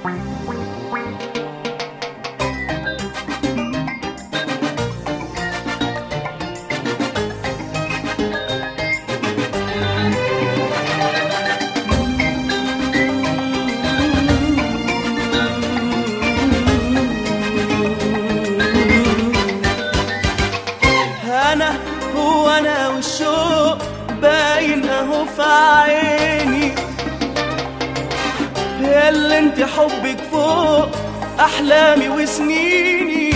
انا هو انا والشوق باين اهو في عيني يا اللي انت حبك فوق احلامي وسنيني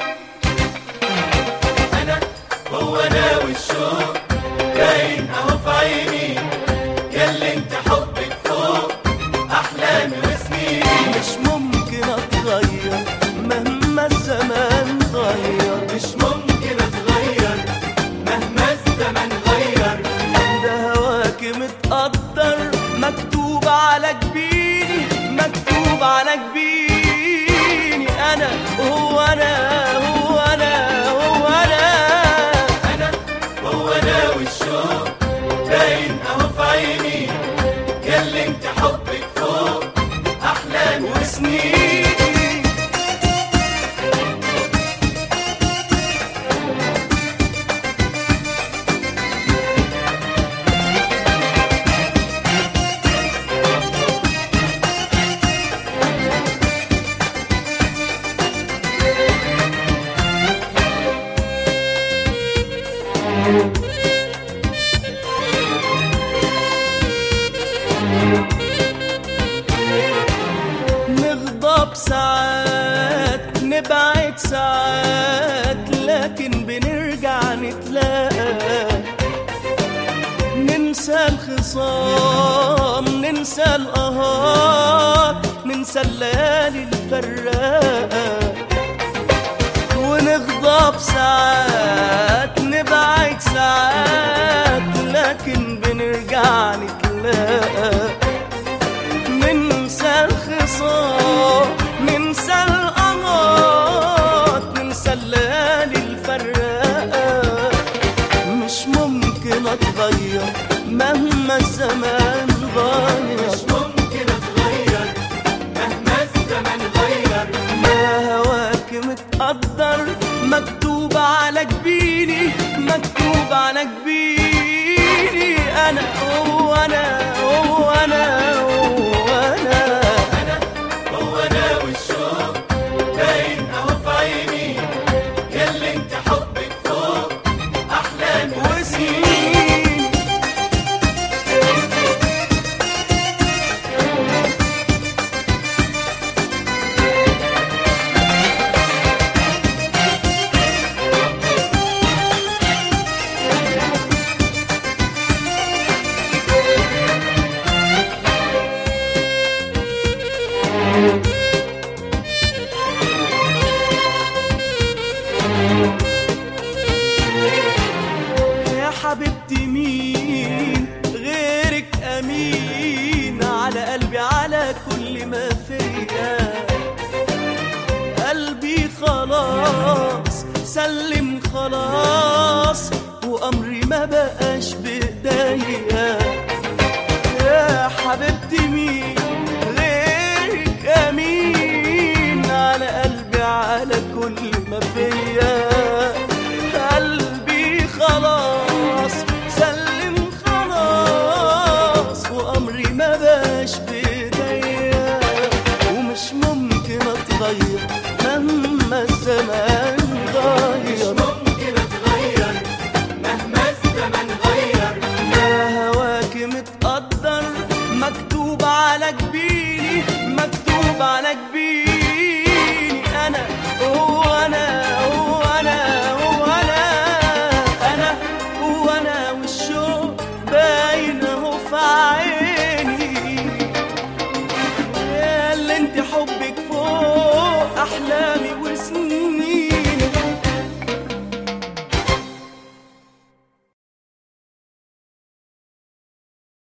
انا هو انا والشوق باين اهو في عيني ياللي انت حبك فوق احلامي وسنيني مش ممكن اتغير مهما الزمان غير مش ممكن اتغير مهما الزمن غير ده هواك متقدر مكتوب على جبيني مكتوب على جبيني انا هو انا هو انا هو انا انا هو انا والشوق باين اهو في عيني ياللي انت حبك فوق احلامي وسنيني نغضب ساعات نبعد ساعات لكن بنرجع نتلاقى ننسى الخصام ننسى القهار ننسى الليالي الفراقة ونغضب ساعات نبعد ساعات لكن بنرجع نتلاقى ننسى الخصام ننسى القمر ننسى الليالي الفراقة مش ممكن اتغير مهما الزمان غير مش ممكن اتغير مهما الزمن غير ما هواك متقدر مكتوب على جبيني مكتوب على جبيني انا هو انا هو انا هو انا انا هو انا والشوق باين اهو في عيني ياللي انت حبك فوق احلامي وسنين يا حبيبتي مين غيرك امين على قلبي على كل ما فيا قلبي خلاص سلم خلاص وامري ما بقاش بايديا يا حبيبتي مين غيرك امين على قلبي على كل ما فيا قلبي خلاص سلم خلاص وامري ما باش بايديا ومش ممكن اتغير مهما الزمان مش غير ممكن اتغير مهما الزمن غير ما هواك متقدر مكتوب على جبيني مكتوب على جبيني انا هو انا هو انا هو انا انا هو انا والشوق باين اهو في عيني يا اللي انت حبك